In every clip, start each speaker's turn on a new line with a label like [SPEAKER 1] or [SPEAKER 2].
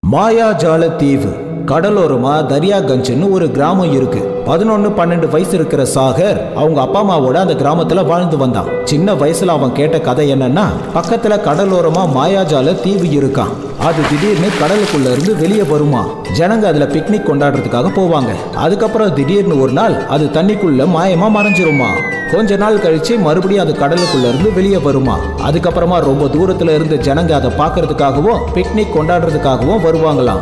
[SPEAKER 1] மாயாஜால தீவு கடலோரமா தரியாகஞ்சுன்னு ஒரு கிராமம் இருக்கு பதினொன்னு பன்னெண்டு வயசு இருக்கிற சாகர் அவங்க அப்பா அம்மாவோட அந்த கிராமத்துல வாழ்ந்து வந்தான் சின்ன வயசுல அவன் கேட்ட கதை என்னன்னா பக்கத்துல கடலோரமா மாயாஜால தீவு இருக்கான் அது திடீர்னு கடலுக்குள்ள இருந்து வெளியே வருமா ஜனங்க அதுல பிக்னிக் கொண்டாடுறதுக்காக போவாங்க அதுக்கப்புறம் திடீர்னு ஒரு நாள் அது தண்ணிக்குள்ள மாயமா மறைஞ்சிருமா கொஞ்ச நாள் கழிச்சு மறுபடியும் அது கடலுக்குள்ள இருந்து வெளியே வருமா அதுக்கப்புறமா ரொம்ப தூரத்துல இருந்து ஜனங்க அதை பார்க்கறதுக்காகவும் பிக்னிக் கொண்டாடுறதுக்காகவும் வருவாங்களாம்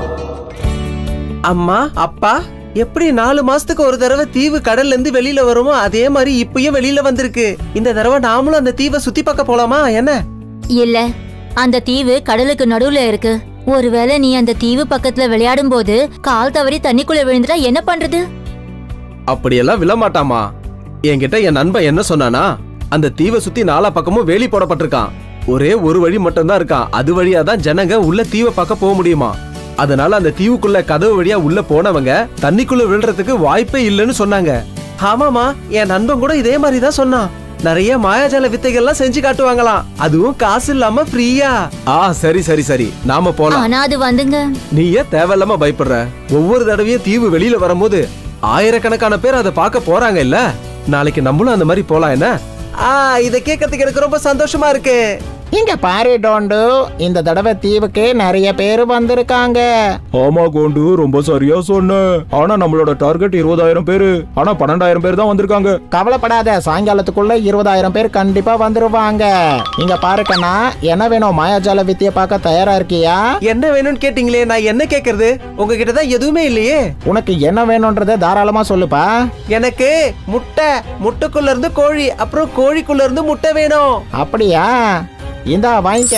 [SPEAKER 2] அம்மா அப்பா எப்படி நாலு மாசத்துக்கு ஒரு தடவை தீவு கடல்ல இருந்து வெளியில வருமோ அதே மாதிரி இப்பயும் வெளியில வந்திருக்கு இந்த தடவை நாமளும் அந்த தீவை சுத்தி பார்க்க போலாமா என்ன
[SPEAKER 3] இல்ல அந்த தீவு கடலுக்கு நடுவுல இருக்கு ஒருவேளை நீ அந்த தீவு பக்கத்துல விளையாடும் போது கால் தவறி தண்ணிக்குள்ள விழுந்துட்டா என்ன பண்றது
[SPEAKER 2] அப்படியெல்லாம் விழமாட்டாமா என்கிட்ட என் நண்பன் என்ன சொன்னானா அந்த தீவை சுத்தி நாலா பக்கமும் வேலி போடப்பட்டிருக்கான் ஒரே ஒரு வழி மட்டும்தான் இருக்கான் அது வழியா தான் ஜனங்க உள்ள தீவை பார்க்க போக முடியுமா அதனால அந்த தீவுக்குள்ள கதவு வழியா உள்ள போனவங்க தண்ணிக்குள்ள விழுறதுக்கு வாய்ப்பே இல்லைன்னு சொன்னாங்க ஆமாமா என் நண்பன் கூட இதே மாதிரி தான் சொன்னான் நிறைய மாயாஜால வித்தைகள்லாம் செஞ்சு காட்டுவாங்களாம் அதுவும் காசு இல்லாம ஃப்ரீயா ஆ சரி சரி சரி நாம போலாம்
[SPEAKER 3] ஆனா அது வந்துங்க
[SPEAKER 2] நீ ஏன் தேவையில்லாம பயப்படுற ஒவ்வொரு தடவையும் தீவு வெளியில வரும்போது ஆயிரக்கணக்கான பேர் அதை பார்க்க போறாங்க இல்ல நாளைக்கு நம்மளும் அந்த மாதிரி போலாம் என்ன ஆ இத கேட்கறதுக்கு எனக்கு ரொம்ப சந்தோஷமா இருக்கு
[SPEAKER 4] இங்க பாரு டோண்டு இந்த தடவை தீவுக்கு நிறைய பேர் வந்திருக்காங்க
[SPEAKER 1] ஆமா கோண்டு ரொம்ப சரியா சொன்ன ஆனா நம்மளோட டார்கெட் இருபதாயிரம் பேரு ஆனா பன்னெண்டாயிரம் பேர் தான் வந்திருக்காங்க
[SPEAKER 4] கவலைப்படாத சாயங்காலத்துக்குள்ள இருபதாயிரம் பேர் கண்டிப்பா வந்துருவாங்க இங்க பாரு கண்ணா என்ன வேணும் மாயாஜால வித்திய பார்க்க தயாரா இருக்கியா
[SPEAKER 2] என்ன வேணும்னு கேட்டீங்களே நான் என்ன கேக்குறது உங்ககிட்ட தான் எதுவுமே இல்லையே
[SPEAKER 4] உனக்கு என்ன வேணும்ன்றத தாராளமா சொல்லுப்பா
[SPEAKER 2] எனக்கு முட்டை முட்டைக்குள்ள இருந்து கோழி அப்புறம் கோழிக்குள்ள இருந்து முட்டை வேணும்
[SPEAKER 4] அப்படியா இந்தா வாங்கிக்க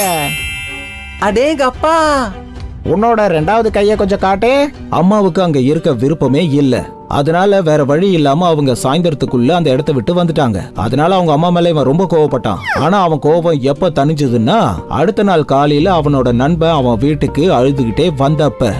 [SPEAKER 2] அடேங்க அப்பா
[SPEAKER 4] உன்னோட ரெண்டாவது கைய கொஞ்சம் காட்டு
[SPEAKER 1] அம்மாவுக்கு அங்க இருக்க விருப்பமே இல்ல அதனால வேற வழி இல்லாம அவங்க சாயந்தரத்துக்குள்ள அந்த இடத்த விட்டு வந்துட்டாங்க அதனால அவங்க அம்மா மேல இவன் ரொம்ப கோவப்பட்டான் ஆனா அவன் கோபம் எப்ப தணிஞ்சதுன்னா அடுத்த நாள் காலையில அவனோட நண்பன் அவன் வீட்டுக்கு அழுதுகிட்டே வந்தப்ப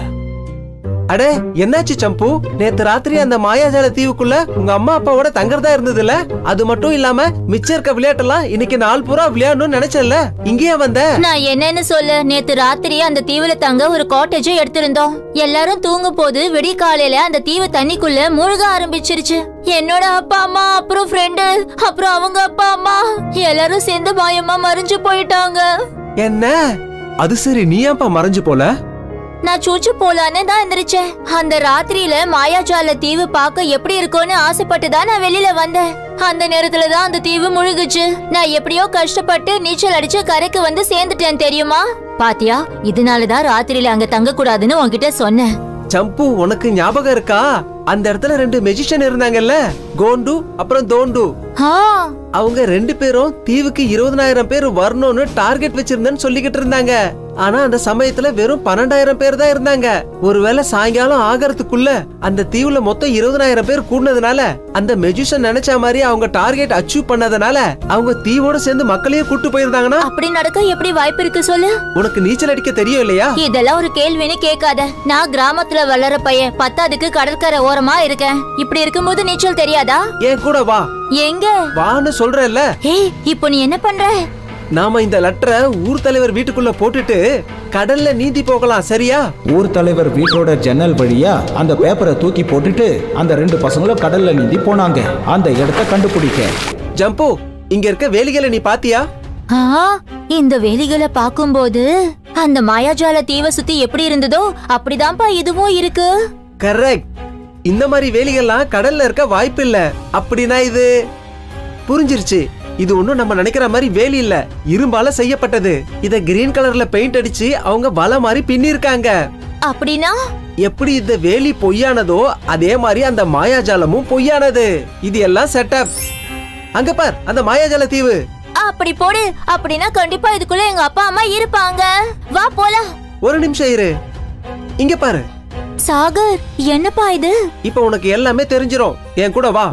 [SPEAKER 2] அடே என்னாச்சு சம்பு நேத்து ராத்திரி அந்த மாயாஜால தீவுக்குள்ள உங்க அம்மா அப்பாவோட தங்கறதா இருந்ததுல அது மட்டும் இல்லாம மிச்சம் இருக்க விளையாட்டெல்லாம் இன்னைக்கு நாள் பூரா விளையாடணும்னு நினைச்சல இங்கேயா வந்த
[SPEAKER 3] நான் என்னன்னு சொல்ல நேத்து ராத்திரி அந்த தீவுல தங்க ஒரு காட்டேஜை எடுத்திருந்தோம் எல்லாரும் தூங்கும் போது விடிய காலையில அந்த தீவு தண்ணிக்குள்ள மூழ்க ஆரம்பிச்சிருச்சு என்னோட அப்பா அம்மா அப்புறம் ஃப்ரெண்டு அப்புறம் அவங்க அப்பா அம்மா எல்லாரும் சேர்ந்து பயமா மறைஞ்சு போயிட்டாங்க
[SPEAKER 2] என்ன அது சரி நீ ஏன்பா மறைஞ்சு போல
[SPEAKER 3] நான் சூச்சு போலான்னு தான் எந்திரிச்சேன் அந்த ராத்திரியில மாயாஜால தீவு பார்க்க எப்படி இருக்கும்னு ஆசைப்பட்டு தான் நான் வெளியில வந்தேன் அந்த நேரத்துல தான் அந்த தீவு முழுகுச்சு நான் எப்படியோ கஷ்டப்பட்டு நீச்சல் அடிச்சு கரைக்கு வந்து சேர்ந்துட்டேன் தெரியுமா பாத்தியா இதனால தான் ராத்திரியில அங்க தங்க கூடாதுன்னு உன்கிட்ட சொன்னேன்
[SPEAKER 2] சம்பு உனக்கு ஞாபகம் இருக்கா அந்த இடத்துல ரெண்டு மெஜிஷியன் இருந்தாங்கல்ல கோண்டு அப்புறம் தோண்டு
[SPEAKER 3] ஆ
[SPEAKER 2] அவங்க ரெண்டு பேரும் தீவுக்கு இருபதனாயிரம் பேர் வரணும்னு டார்கெட் வச்சிருந்தேன்னு சொல்லிக்கிட்டு இருந்தாங்க ஆனா அந்த சமயத்துல வெறும் பன்னெண்டாயிரம் பேர் தான் இருந்தாங்க ஒருவேளை சாயங்காலம் ஆகறதுக்குள்ள அந்த தீவுல மொத்தம் இருபதனாயிரம் பேர் கூடினதுனால அந்த மெஜிஷியன் நினைச்ச மாதிரி அவங்க டார்கெட் அச்சீவ் பண்ணதுனால அவங்க தீவோட சேர்ந்து மக்களையே கூட்டு போயிருந்தாங்கன்னா
[SPEAKER 3] அப்படி நடக்க எப்படி வாய்ப்பு இருக்கு சொல்லு
[SPEAKER 2] உனக்கு நீச்சல் அடிக்க தெரியும் இல்லையா
[SPEAKER 3] இதெல்லாம் ஒரு கேள்வின்னு கேட்காத நான் கிராமத்துல வளர பையன் பத்தாதுக்கு கடற்கரை ஓரமா இருக்கேன் இப்படி இருக்கும்போது நீச்சல் தெரியாதா
[SPEAKER 2] என் கூட வா
[SPEAKER 3] எங்க
[SPEAKER 2] வான்னு சொல்றேன்ல
[SPEAKER 3] ஏய் இப்போ நீ என்ன பண்ற
[SPEAKER 2] நாம இந்த லெட்டரை ஊர் தலைவர் வீட்டுக்குள்ள போட்டுட்டு கடல்ல நீந்தி போகலாம் சரியா
[SPEAKER 1] ஊர் தலைவர் வீட்டோட ஜன்னல் வழியா அந்த பேப்பரை தூக்கி போட்டுட்டு அந்த ரெண்டு பசங்களும் கடல்ல நீந்தி போனாங்க அந்த இடத்த கண்டுபிடிக்க
[SPEAKER 2] ஜம்பு இங்க இருக்க வேலிகளை நீ பாத்தியா
[SPEAKER 3] ஆ இந்த வேலிகளை பாக்கும்போது அந்த மாயாஜால தீவை சுத்தி எப்படி இருந்ததோ அப்படிதான்ப்பா இதுவும் இருக்கு
[SPEAKER 2] கரெக்ட் இந்த மாதிரி வேலிகள்லாம் கடல்ல இருக்க வாய்ப்பு இல்ல அப்படின்னா இது புரிஞ்சிருச்சு இது ஒண்ணும் நம்ம நினைக்கிற மாதிரி வேலி இல்ல இரும்பால செய்யப்பட்டது இத கிரீன் கலர்ல பெயிண்ட் அடிச்சு அவங்க வலை மாதிரி பின்னிருக்காங்க
[SPEAKER 3] அப்படின்னா
[SPEAKER 2] எப்படி இந்த வேலி பொய்யானதோ அதே மாதிரி அந்த மாயாஜாலமும் பொய்யானது இது எல்லாம் செட்டப் அங்க பார் அந்த மாயாஜால தீவு
[SPEAKER 3] அப்படி போடு அப்படின்னா கண்டிப்பா இதுக்குள்ள எங்க அப்பா அம்மா இருப்பாங்க வா போலாம்
[SPEAKER 2] ஒரு நிமிஷம் இரு இங்க பாரு
[SPEAKER 3] சாகர் என்னப்பா இது
[SPEAKER 2] இப்ப உனக்கு எல்லாமே தெரிஞ்சிரும் என் கூட வா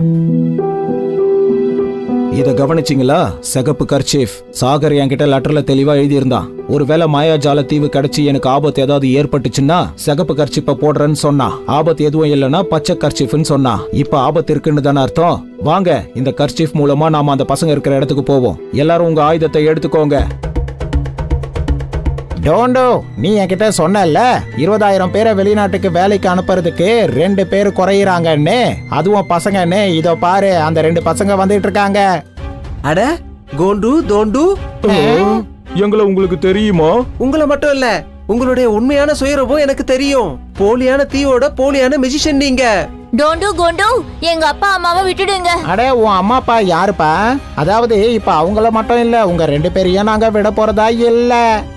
[SPEAKER 1] இத கவனிச்சிங்களா சிகப்பு கர்ச்சீஃப் சாகர் என்கிட்ட லெட்டர்ல தெளிவா எழுதியிருந்தான் ஒருவேளை மாயாஜால தீவு கிடைச்சி எனக்கு ஆபத்து ஏதாவது ஏற்பட்டுச்சுன்னா சிகப்பு கர்ச்சிப்ப போடுறேன்னு சொன்னா ஆபத்து எதுவும் இல்லைன்னா பச்சை கர்ச்சிஃப்னு சொன்னா இப்ப ஆபத்து இருக்குன்னு தானே அர்த்தம் வாங்க இந்த கர்ச்சீஃப் மூலமா நாம அந்த பசங்க இருக்கிற இடத்துக்கு போவோம் எல்லாரும் உங்க ஆயுதத்தை எடுத்துக்கோங்க
[SPEAKER 4] டோண்டோ நீ என்கிட்ட சொன்னல இருபதாயிரம் பேரை வெளிநாட்டுக்கு வேலைக்கு அனுப்புறதுக்கு ரெண்டு பேர் குறையிறாங்கன்னு அதுவும் பசங்கன்னு இதோ பாரு அந்த ரெண்டு பசங்க வந்துட்டு இருக்காங்க
[SPEAKER 2] அட கோண்டு தோண்டு
[SPEAKER 1] எங்களை உங்களுக்கு தெரியுமா
[SPEAKER 2] உங்களை மட்டும் இல்ல உங்களுடைய உண்மையான சுயரூபம் எனக்கு தெரியும் போலியான தீவோட போலியான மெஜிஷியன் நீங்க
[SPEAKER 3] டோண்டு கோண்டு எங்க அப்பா அம்மாவை விட்டுடுங்க
[SPEAKER 4] அடே உன் அம்மா அப்பா யாருப்பா அதாவது இப்ப அவங்கள மட்டும் இல்ல உங்க ரெண்டு பேரையும் நாங்க விட போறதா இல்ல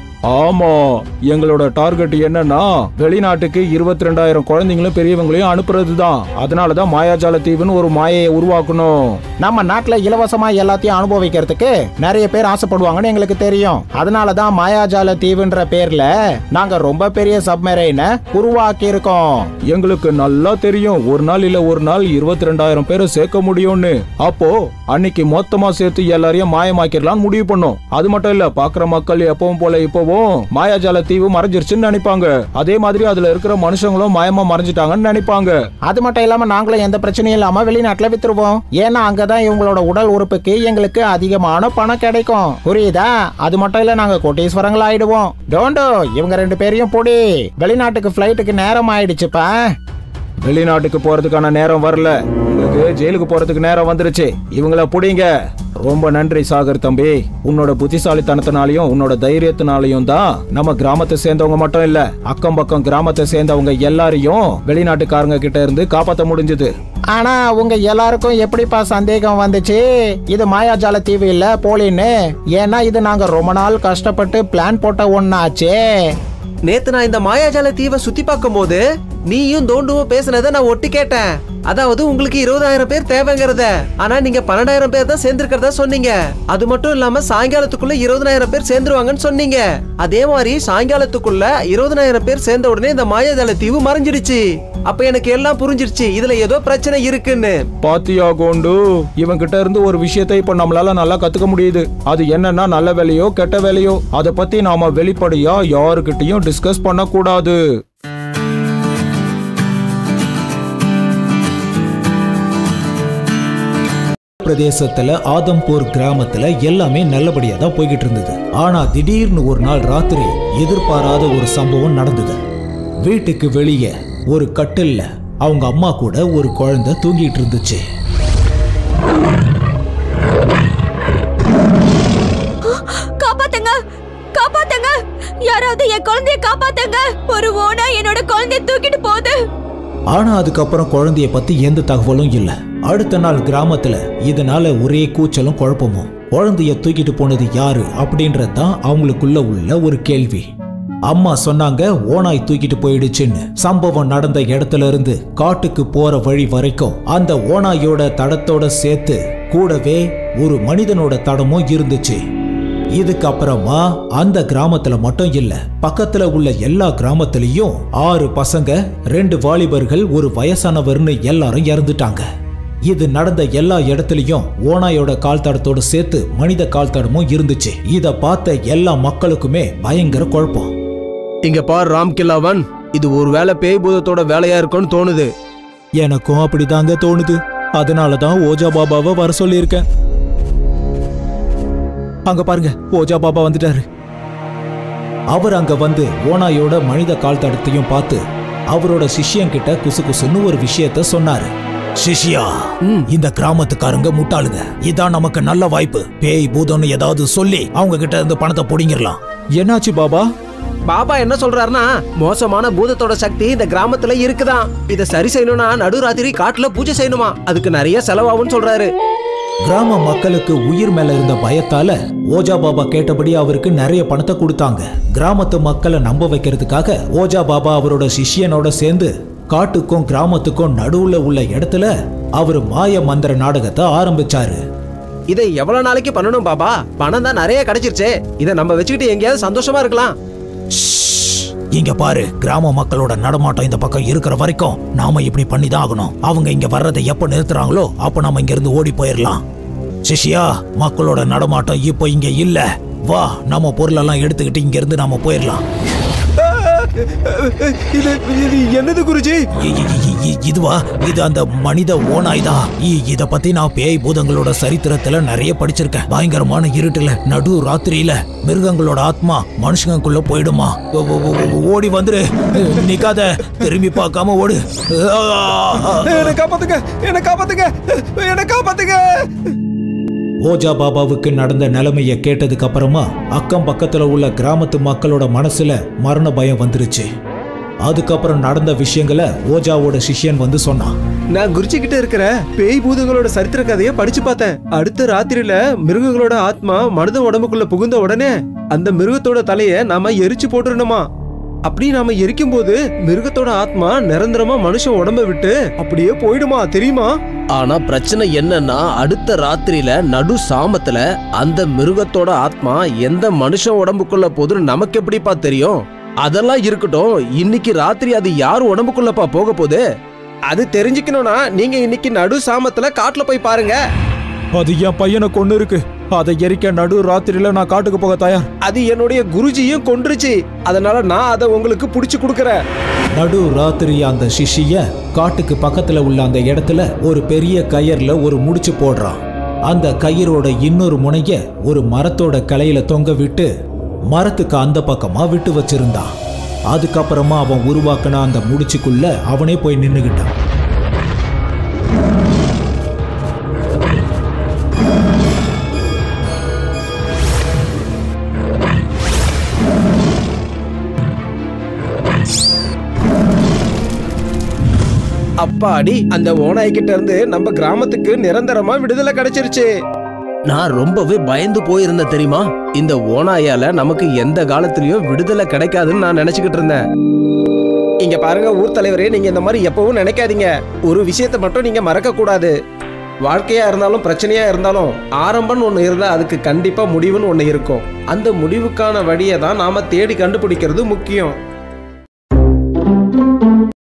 [SPEAKER 1] ஆமா எங்களோட டார்கெட் என்னன்னா வெளிநாட்டுக்கு இருபத்தி ரெண்டாயிரம் குழந்தைங்களும் பெரியவங்களையும் அனுப்புறது தான் அதனால தான் மாயாஜால தீவுன்னு ஒரு மாயையை உருவாக்கணும்
[SPEAKER 4] நம்ம நாட்டுல இலவசமா எல்லாத்தையும் அனுபவிக்கிறதுக்கு நிறைய பேர் ஆசைப்படுவாங்கன்னு எங்களுக்கு தெரியும் அதனால தான் மாயாஜால தீவுன்ற பேர்ல நாங்க ரொம்ப பெரிய சப்மரைனை உருவாக்கி இருக்கோம்
[SPEAKER 1] எங்களுக்கு நல்லா தெரியும் ஒரு நாள் இல்ல ஒரு நாள் இருபத்தி ரெண்டாயிரம் பேரை சேர்க்க முடியும்னு அப்போ அன்னைக்கு மொத்தமா சேர்த்து எல்லாரையும் மாயமாக்கிடலாம்னு முடிவு பண்ணோம் அது மட்டும் இல்ல பாக்குற மக்கள் எப்பவும் போல இப்பவும் மாயாஜால தீவு மறைஞ்சிருச்சுன்னு நினைப்பாங்க அதே மாதிரி அதுல இருக்கிற மனுஷங்களும் மாயமா மறைஞ்சிட்டாங்கன்னு நினைப்பாங்க
[SPEAKER 4] அது மட்டும் இல்லாம நாங்களும் எந்த பிரச்சனையும் இல்லாம வெளிநாட்டுல வித்துருவோம் ஏன்னா அங்கதான் இவங்களோட உடல் உறுப்புக்கு எங்களுக்கு அதிகமான பணம் கிடைக்கும் புரியுதா அது மட்டும் இல்ல நாங்க கோட்டீஸ்வரங்கள் ஆயிடுவோம் டோண்டோ இவங்க ரெண்டு பேரையும் பொடி வெளிநாட்டுக்கு ஃபிளைட்டுக்கு நேரம் ஆயிடுச்சுப்பா
[SPEAKER 1] வெளிநாட்டுக்கு போறதுக்கான நேரம் வரல உங்களுக்கு ஜெயிலுக்கு போறதுக்கு நேரம் வந்துருச்சு இவங்கள புடிங்க ரொம்ப நன்றி சாகர் தம்பி உன்னோட புத்திசாலித்தனத்தினாலையும் உன்னோட தைரியத்தினாலையும் தான் நம்ம கிராமத்தை சேர்ந்தவங்க மட்டும் இல்ல அக்கம் பக்கம் கிராமத்தை சேர்ந்தவங்க எல்லாரையும் வெளிநாட்டுக்காரங்க கிட்ட இருந்து காப்பாத்த முடிஞ்சது
[SPEAKER 4] ஆனா உங்க எல்லாருக்கும் எப்படிப்பா சந்தேகம் வந்துச்சு இது மாயாஜால தீவு இல்ல போலின்னு ஏன்னா இது நாங்க ரொம்ப நாள் கஷ்டப்பட்டு பிளான் போட்ட ஒண்ணாச்சே
[SPEAKER 2] நேத்து நான் இந்த மாயாஜால தீவை சுத்தி பார்க்கும் போது நீயும் தோண்டுவும் பேசுனதை நான் ஒட்டி கேட்டேன் அதாவது உங்களுக்கு இருபதாயிரம் பேர் தேவைங்கிறத ஆனா நீங்க பன்னெண்டாயிரம் பேர் தான் சேர்ந்திருக்கிறதா சொன்னீங்க அது மட்டும் இல்லாம சாயங்காலத்துக்குள்ள இருபதாயிரம் பேர் சேர்ந்துருவாங்கன்னு சொன்னீங்க அதே மாதிரி சாயங்காலத்துக்குள்ள இருபதாயிரம் பேர் சேர்ந்த உடனே இந்த மாயாஜால தீவு மறைஞ்சிடுச்சு அப்ப எனக்கு எல்லாம் புரிஞ்சிருச்சு இதுல ஏதோ பிரச்சனை இருக்குன்னு
[SPEAKER 1] பாத்தியா கோண்டு இவன் கிட்ட இருந்து ஒரு விஷயத்தை இப்ப நம்மளால நல்லா கத்துக்க முடியுது அது என்னன்னா நல்ல வேலையோ கெட்ட வேலையோ அதை பத்தி நாம வெளிப்படையா யாருக்கிட்டையும் டிஸ்கஸ் பண்ண கூடாது பிரதேசத்துல ஆதம்பூர் கிராமத்துல எல்லாமே நல்லபடியா தான் போய்கிட்டு இருந்தது ஆனா திடீர்னு ஒரு நாள் ராத்திரி எதிர்பாராத ஒரு சம்பவம் நடந்தது வீட்டுக்கு வெளியே ஒரு கட்டில்ல அவங்க அம்மா கூட ஒரு குழந்தை தூங்கிட்டு இருந்துச்சு
[SPEAKER 5] காப்பாத்துங்க காப்பாத்துங்க யாராவது என் குழந்தைய காப்பாத்துங்க ஒரு ஓனா என்னோட குழந்தைய தூக்கிட்டு போகுது
[SPEAKER 1] ஆனா அதுக்கப்புறம் குழந்தைய பத்தி எந்த தகவலும் இல்ல அடுத்த நாள் கிராமத்துல இதனால ஒரே கூச்சலும் குழப்பமும் குழந்தைய தூக்கிட்டு போனது யாரு அப்படின்றது தான் அவங்களுக்குள்ள உள்ள ஒரு கேள்வி அம்மா சொன்னாங்க ஓனாய் தூக்கிட்டு போயிடுச்சுன்னு சம்பவம் நடந்த இடத்துல இருந்து காட்டுக்கு போற வழி வரைக்கும் அந்த ஓனாயோட தடத்தோட சேர்த்து கூடவே ஒரு மனிதனோட தடமும் இருந்துச்சு இதுக்கு அப்புறமா அந்த கிராமத்துல மட்டும் இல்ல பக்கத்துல உள்ள எல்லா கிராமத்திலயும் ஆறு பசங்க ரெண்டு வாலிபர்கள் ஒரு வயசானவர்னு எல்லாரும் இறந்துட்டாங்க இது நடந்த எல்லா இடத்துலயும் ஓனாயோட கால் தடத்தோட சேர்த்து மனித கால் தடமும் இருந்துச்சு இத பார்த்த எல்லா மக்களுக்குமே பயங்கர குழப்பம்
[SPEAKER 2] இங்க பார் ராம் கில்லாவன் இது ஒருவேளை பேய் பூதத்தோட வேலையா இருக்கும்னு தோணுது
[SPEAKER 1] எனக்கும் அப்படிதாங்க தோணுது அதனால தான் ஓஜா பாபாவை வர சொல்லியிருக்கேன் அங்க பாருங்க ஓஜா பாபா வந்துட்டாரு அவர் அங்க வந்து ஓனாயோட மனித கால் தடத்தையும் பார்த்து அவரோட சிஷ்யன் கிட்ட குசு குசுன்னு ஒரு விஷயத்த சொன்னாரு சிஷ்யா இந்த கிராமத்துக்காரங்க முட்டாளுங்க இதான் நமக்கு நல்ல வாய்ப்பு பேய் பூதம்னு ஏதாவது சொல்லி அவங்க கிட்ட இருந்து பணத்தை புடிங்கிடலாம் என்னாச்சு பாபா
[SPEAKER 2] பாபா என்ன சொல்றாருன்னா மோசமான பூதத்தோட சக்தி இந்த கிராமத்துல இருக்குதாம் இத சரி செய்யணும்னா நடுராத்திரி காட்டுல பூஜை செய்யணுமா அதுக்கு நிறைய செலவாகும்னு சொல்றாரு
[SPEAKER 1] கிராம மக்களுக்கு உயிர் மேல இருந்த பயத்தால ஓஜா பாபா கேட்டபடி அவருக்கு நிறைய பணத்தை கொடுத்தாங்க கிராமத்து மக்களை நம்ப வைக்கிறதுக்காக ஓஜா பாபா அவரோட சிஷ்யனோட சேர்ந்து காட்டுக்கும் கிராமத்துக்கும் நடுவுல உள்ள இடத்துல அவர் மாய மந்திர நாடகத்தை ஆரம்பிச்சாரு
[SPEAKER 2] இதை எவ்வளவு நாளைக்கு பண்ணணும் பாபா பணம் தான் நிறைய கிடைச்சிருச்சே இதை நம்ம வச்சுக்கிட்டு எங்கேயாவது சந்தோஷமா இருக்கலாம்
[SPEAKER 1] இங்க பாரு கிராம மக்களோட நடமாட்டம் இந்த பக்கம் இருக்கிற வரைக்கும் நாம இப்படி பண்ணி தான் ஆகணும் அவங்க இங்க வர்றதை எப்ப நிறுத்துறாங்களோ அப்ப நாம இங்க இருந்து ஓடி போயிடலாம் சிஷ்யா மக்களோட நடமாட்டம் இப்போ இங்க இல்ல வா நம்ம பொருளெல்லாம் எடுத்துக்கிட்டு இங்க இருந்து நாம போயிடலாம்
[SPEAKER 2] இது இது என்னது குருஜி
[SPEAKER 1] இ- இ- இ- இ- இதுவா இது அந்த மனித ஓநாய்தா இ- இத பத்தி நான் பேய் பூதங்களோட சரித்திரத்துல நிறைய படிச்சிருக்கேன் பயங்கரமான இருட்டுல நடு ராத்திரியில மிருகங்களோட ஆத்மா மனுஷங்களுக்குள்ள போயிடுமா ஓ- ஓ- ஓ- ஓடி வந்துரு நிக்காத திரும்பி பார்க்காம ஓடு
[SPEAKER 2] என்ன காப்பாத்துங்க என்ன காப்பாத்துங்க என்ன காப்பாத்துங்க
[SPEAKER 1] ஓஜா பாபாவுக்கு நடந்த நிலைமைய கேட்டதுக்கு அப்புறமா அக்கம் பக்கத்துல உள்ள கிராமத்து மக்களோட மனசுல மரண பயம் வந்துருச்சு அதுக்கப்புறம் நடந்த விஷயங்களை ஓஜாவோட சிஷ்யன் வந்து சொன்னான்
[SPEAKER 2] நான் குருஜி கிட்ட இருக்கிற பேய் பூதங்களோட சரித்திர கதையை படிச்சு பார்த்தேன் அடுத்த ராத்திரியில மிருகங்களோட ஆத்மா மனித உடம்புக்குள்ள புகுந்த உடனே அந்த மிருகத்தோட தலைய நாம எரிச்சு போட்டுறணுமா அப்படி நாம எரிக்கும் போது மிருகத்தோட ஆத்மா நிரந்தரமா மனுஷன் உடம்ப விட்டு அப்படியே போயிடுமா தெரியுமா ஆனா பிரச்சனை என்னன்னா அடுத்த ராத்திரியில நடு சாமத்துல அந்த மிருகத்தோட ஆத்மா எந்த மனுஷன் உடம்புக்குள்ள போதுன்னு நமக்கு எப்படிப்பா தெரியும் அதெல்லாம் இருக்கட்டும் இன்னைக்கு ராத்திரி அது யார் உடம்புக்குள்ளப்பா போக போகுது அது தெரிஞ்சுக்கணும்னா நீங்க இன்னைக்கு நடு சாமத்துல காட்டுல போய் பாருங்க
[SPEAKER 1] அது என் பையனை கொண்டு இருக்கு அதை எரிக்க நடு ராத்திரியில நான் காட்டுக்கு போக தயார்
[SPEAKER 2] அது என்னுடைய குருஜியும் கொன்றுச்சு அதனால நான் அதை உங்களுக்கு புடிச்சு கொடுக்கறேன்
[SPEAKER 1] நடு ராத்திரி அந்த சிஷிய காட்டுக்கு பக்கத்துல உள்ள அந்த இடத்துல ஒரு பெரிய கயர்ல ஒரு முடிச்சு போடுறான் அந்த கயிறோட இன்னொரு முனைய ஒரு மரத்தோட கிளையில தொங்க விட்டு மரத்துக்கு அந்த பக்கமா விட்டு வச்சிருந்தான் அதுக்கப்புறமா அவன் உருவாக்குன அந்த முடிச்சுக்குள்ள அவனே போய் நின்னுகிட்டான்
[SPEAKER 2] அப்பாடி அந்த ஓனாய் கிட்ட இருந்து நம்ம கிராமத்துக்கு நிரந்தரமா விடுதலை கிடைச்சிருச்சு நான் ரொம்பவே பயந்து போயிருந்தேன் தெரியுமா இந்த ஓனாயால நமக்கு எந்த காலத்திலயும் விடுதலை கிடைக்காதுன்னு நான் நினைச்சுக்கிட்டு இருந்தேன் இங்க பாருங்க ஊர் தலைவரே நீங்க இந்த மாதிரி எப்பவும் நினைக்காதீங்க ஒரு விஷயத்தை மட்டும் நீங்க மறக்க கூடாது வாழ்க்கையா இருந்தாலும் பிரச்சனையா இருந்தாலும் ஆரம்பம்னு ஒண்ணு இருந்தா அதுக்கு கண்டிப்பா முடிவுன்னு ஒண்ணு இருக்கும் அந்த முடிவுக்கான வழியை தான் நாம தேடி கண்டுபிடிக்கிறது முக்கியம்